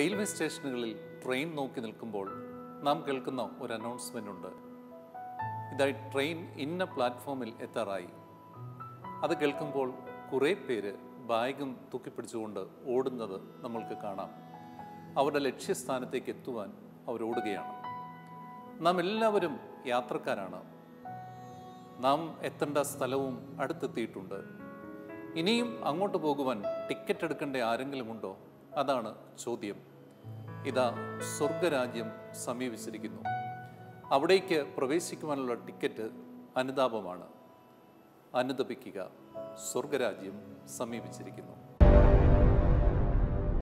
railway സ്റ്റേഷനുകളിൽ train നോക്കി നിൽക്കുമ്പോൾ നാം കേൾക്കുന്ന ഒരു അനൗൺസ്മെൻ്റ് ഉണ്ട് ഇതായി ട്രെയിൻ ഇന്ന പ്ലാറ്റ്ഫോമിൽ എത്താറായി അത് കേൾക്കുമ്പോൾ കുറേ പേര് ബാഗും തൂക്കിപ്പിടിച്ചുകൊണ്ട് ഓടുന്നത് നമ്മൾക്ക് കാണാം അവരുടെ ലക്ഷ്യസ്ഥാനത്തേക്ക് എത്തുവാൻ അവരോടുകയാണ് നാം എല്ലാവരും യാത്രക്കാരാണ് നാം എത്തേണ്ട സ്ഥലവും അടുത്തെത്തിയിട്ടുണ്ട് ഇനിയും അങ്ങോട്ട് പോകുവാൻ ടിക്കറ്റ് എടുക്കേണ്ട ആരെങ്കിലും ഉണ്ടോ അതാണ് ചോദ്യം ഇതാ സ്വർഗരാജ്യം സമീപിച്ചിരിക്കുന്നു അവിടേക്ക് പ്രവേശിക്കുവാനുള്ള ടിക്കറ്റ് അനുതാപമാണ് അനുദപിക്കുക സ്വർഗരാജ്യം സമീപിച്ചിരിക്കുന്നു